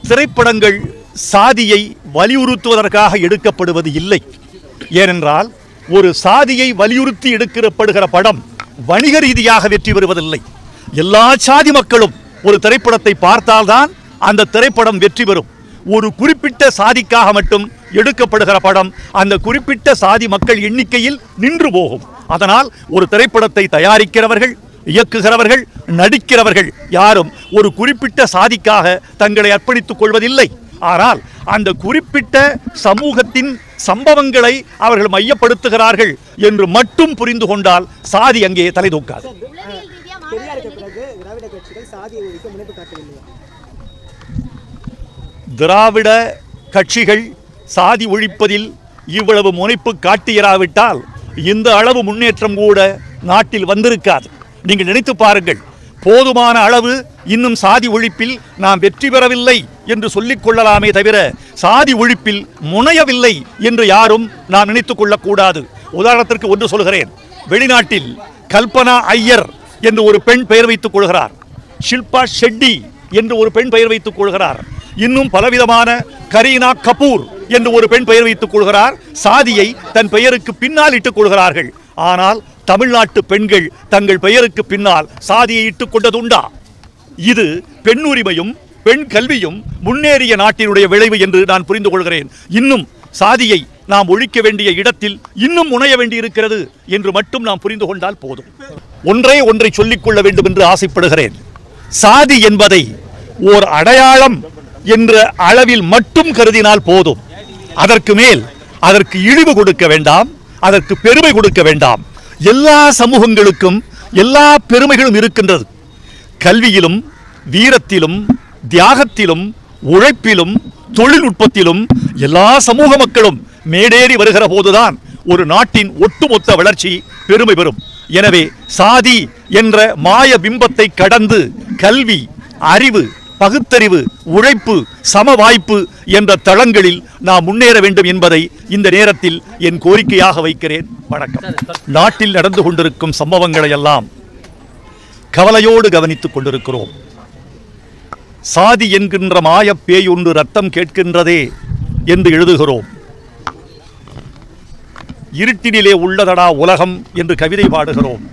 திரைப்படங்கள் சாதியை வலியுறுத்துவதற்காக எடுக்கப்படுவது இல்லை ஏனென்றால் ஒரு சாதியை வலியுறுத்தி எடுக்கப்படுகிற படம் வணிக ரீதியாக வெற்றி பெறுவதில்லை எல்லா சாதி மக்களும் ஒரு திரைப்படத்தை பார்த்தால்தான் அந்த திரைப்படம் வெற்றி பெறும் ஒரு குறிப்பிட்ட சாதிக்காக மட்டும் எடுக்கப்படுகிற படம் அந்த குறிப்பிட்ட சாதி மக்கள் எண்ணிக்கையில் நின்று போகும் அதனால் ஒரு திரைப்படத்தை தயாரிக்கிறவர்கள் இயக்குகிறவர்கள் நடிக்கிறவர்கள் யாரும் ஒரு குறிப்பிட்ட சாதிக்காக தங்களை அர்ப்பணித்துக் கொள்வதில்லை ஆனால் அந்த குறிப்பிட்ட சமூகத்தின் சம்பவங்களை அவர்கள் மையப்படுத்துகிறார்கள் என்று மட்டும் புரிந்து கொண்டால் சாதி அங்கே தலை தூக்காது உளவியல் ரீதியா பெரியாருக்கு மாணவர்கள் பிறகு திராவிட கட்சிகள் சாதியை ஒழிக்க முனைப்பு காட்டவில்லையா திராவிட கட்சிகள் சாதி ஒழிப்பதில் இவ்வளவு முனைப்பு காட்டியிராவிட்டால் இந்த அளவு முன்னேற்றம் கூட நாட்டில் வந்திருக்காது நீங்கள் நினைத்து பாருங்கள் போதுமான அளவு இன்னும் சாதி ஒழிப்பில் நாம் வெற்றி பெறவில்லை என்று சொல்லிக் கொள்ளலாமே தவிர சாதி ஒழிப்பில் முனையவில்லை என்று யாரும் நாம் நினைத்துக் கொள்ளக்கூடாது உதாரணத்திற்கு ஒன்று சொல்கிறேன் வெளிநாட்டில் கல்பனா ஐயர் என்று ஒரு பெண் பெயர் வைத்துக் கொள்கிறார் ஷில்பா ஷெட்டி என்று ஒரு பெண் பெயர் வைத்துக் கொள்கிறார் இன்னும் பலவிதமான கரீனா கபூர் என்று ஒரு பெண் பெயர் வைத்துக் கொள்கிறார் சாதியை தன் பெயருக்கு பின்னால் இட்டுக் கொள்கிறார்கள் ஆனால் தமிழ்நாட்டு பெண்கள் தங்கள் பெயருக்கு பின்னால் சாதியை இட்டுக் கொண்டதுண்டா இது பெண் உரிமையும் பெண் கல்வியும் முன்னேறிய நாட்டினுடைய விளைவு என்று நான் புரிந்து கொள்கிறேன் இன்னும் சாதியை நாம் ஒழிக்க வேண்டிய இடத்தில் இன்னும் முனைய வேண்டியிருக்கிறது என்று மட்டும் நாம் புரிந்து கொண்டால் போதும் ஒன்றே ஒன்றை சொல்லிக் கொள்ள வேண்டும் என்று ஆசைப்படுகிறேன் சாதி என்பதை ஓர் அடையாளம் என்ற அளவில் மட்டும் கருதினால் போதும் அதற்கு மேல் அதற்கு இழிவு கொடுக்க வேண்டாம் அதற்கு பெருமை கொடுக்க வேண்டாம் எல்லா சமூகங்களுக்கும் எல்லா பெருமைகளும் இருக்கின்றது கல்வியிலும் வீரத்திலும் தியாகத்திலும் உழைப்பிலும் தொழில்நுட்பத்திலும் எல்லா சமூக மக்களும் மேடேறி வருகிற போதுதான் ஒரு நாட்டின் ஒட்டுமொத்த வளர்ச்சி பெருமை பெறும் எனவே சாதி என்ற மாய பிம்பத்தை கடந்து கல்வி அறிவு பகுத்தறிவு உழைப்பு சம வாய்ப்பு என்ற தளங்களில் நாம் முன்னேற வேண்டும் என்பதை இந்த நேரத்தில் என் கோரிக்கையாக வைக்கிறேன் வணக்கம் நாட்டில் நடந்து கொண்டிருக்கும் சம்பவங்களை எல்லாம் கவலையோடு கவனித்துக் கொண்டிருக்கிறோம் சாதி என்கின்ற மாயப் பேய் ஒன்று ரத்தம் கேட்கின்றதே என்று எழுதுகிறோம் இருட்டினிலே உள்ளதடா உலகம் என்று கவிதை பாடுகிறோம்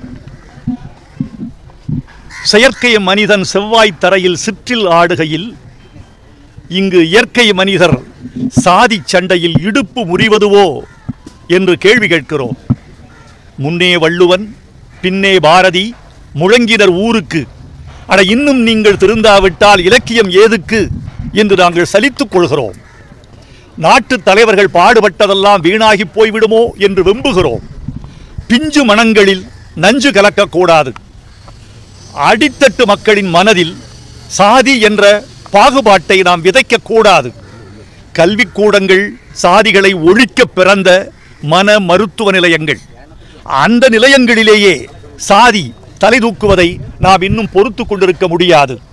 செயற்கை மனிதன் செவ்வாய் தரையில் சிற்றில் ஆடுகையில் இங்கு இயற்கை மனிதர் சாதி சண்டையில் இடுப்பு முறிவதுவோ என்று கேள்வி கேட்கிறோம் முன்னே வள்ளுவன் பின்னே பாரதி முழங்கினர் ஊருக்கு அட இன்னும் நீங்கள் திருந்தாவிட்டால் இலக்கியம் ஏதுக்கு என்று நாங்கள் சலித்துக் கொள்கிறோம் நாட்டு தலைவர்கள் பாடுபட்டதெல்லாம் வீணாகி போய்விடுமோ என்று வெம்புகிறோம் பிஞ்சு மனங்களில் நஞ்சு கலக்கக்கூடாது அடித்தட்டு மக்களின் மனதில் சாதி என்ற பாகுபாட்டை நாம் விதைக்கக்கூடாது கல்விக்கூடங்கள் சாதிகளை ஒழிக்க பிறந்த மன மருத்துவ நிலையங்கள் அந்த நிலையங்களிலேயே சாதி தலை தூக்குவதை நாம் இன்னும் பொறுத்து கொண்டிருக்க முடியாது